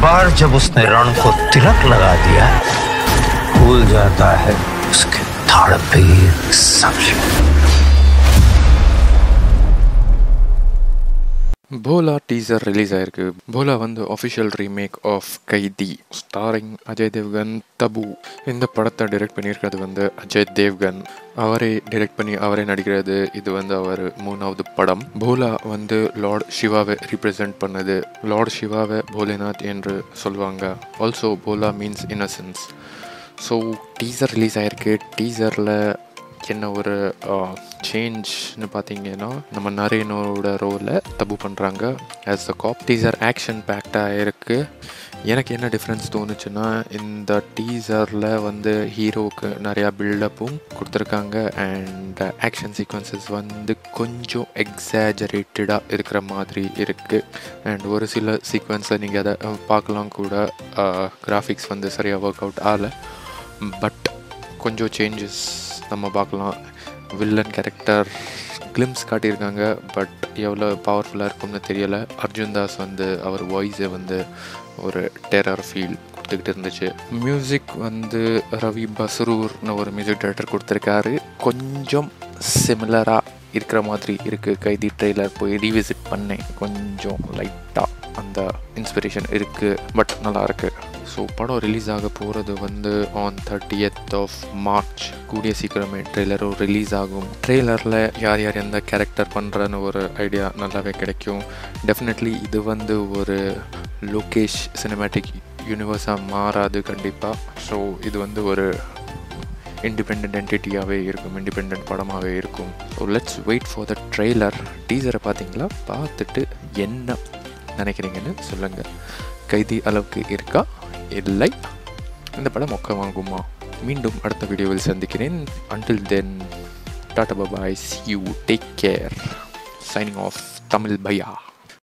बार जब उसने रण को तिलक लगा दिया भूल जाता है उसके धड़पे समझ போலா டீசர் ரிலீஸ் ஆயிருக்கு போலா வந்து official remake of Kaithi starring Ajay Devgn Tabu இந்த படத்தை டைரக்ட் பண்ணியிருக்கிறது வந்து அஜய் தேவ்கன் அவரே டைரக்ட் பண்ணி அவரே நடிக்கிறது இது வந்து அவர் மூணாவது படம் போலா வந்து லார்ட் சிவாவை ரிப்ரசென்ட் பண்ணது லார்ட் சிவாவை போலேநாத் என்று சொல்லுவாங்க also Bhola means innocence so teaser release ஆயிருக்கு டீசரில் என்ன ஒரு சேஞ்ச்னு பார்த்தீங்கன்னா நம்ம நரேனோட ரோலில் தப்பு பண்ணுறாங்க as a cop teaser action பேக்டாக இருக்குது எனக்கு என்ன டிஃப்ரென்ஸ் தோணுச்சுன்னா இந்த டீசரில் வந்து ஹீரோவுக்கு நிறையா பில்டப்பும் கொடுத்துருக்காங்க அண்ட் ஆக்ஷன் சீக்வன்சஸ் வந்து கொஞ்சம் எக்ஸாஜரேட்டடாக இருக்கிற மாதிரி இருக்குது அண்ட் ஒரு சில சீக்வன்ஸில் நீங்கள் அதை பார்க்கலாம் கூட கிராஃபிக்ஸ் வந்து சரியாக ஒர்க் அவுட் ஆகலை பட் கொஞ்சம் சேஞ்சஸ் நம்ம பார்க்கலாம் வில்லன் கேரக்டர் கிளிம்ஸ் காட்டியிருக்காங்க பட் எவ்வளோ பவர்ஃபுல்லாக இருக்கும்னு தெரியலை அர்ஜுன் தாஸ் வந்து அவர் வாய்ஸை வந்து ஒரு டெரர் ஃபீல் கொடுத்துக்கிட்டு இருந்துச்சு மியூசிக் வந்து ரவி பஸ்ரூர்னு ஒரு மியூசிக் டைரக்டர் கொடுத்துருக்காரு கொஞ்சம் சிமிலராக இருக்கிற மாதிரி இருக்குது கைதி ட்ரெய்லர் போய் ரீவிசிட் பண்ணேன் கொஞ்சம் லைட்டாக அந்த இன்ஸ்பிரேஷன் இருக்குது பட் நல்லா இருக்குது ஸோ படம் ரிலீஸ் ஆக போகிறது வந்து ஆன் தேர்ட்டியத் ஆஃப் மார்ச் கூடிய சீக்கிரமே ட்ரெய்லரும் ரிலீஸ் ஆகும் ட்ரெய்லரில் யார் யார் எந்த கேரக்டர் பண்ணுறன்னு ஒரு ஐடியா நல்லாவே கிடைக்கும் டெஃபினெட்லி இது வந்து ஒரு லோகேஷ் சினிமேட்டிக் யூனிவர்ஸாக மாறாது கண்டிப்பாக ஸோ இது வந்து ஒரு இண்டிபெண்ட் என்டிட்டியாகவே இருக்கும் இண்டிபெண்ட் படமாகவே இருக்கும் so let's wait for the trailer டீசரை பார்த்தீங்களா பார்த்துட்டு என்ன நினைக்கிறீங்கன்னு சொல்லுங்கள் கைதி அளவுக்கு இருக்கா இல்லை இந்த படம் மொக்க வாங்குமா மீண்டும் அடுத்த வீடியோவில் சந்திக்கிறேன் அன்டில் தென் டாட்டா bye bye you take care shining of Tamil Bhaiya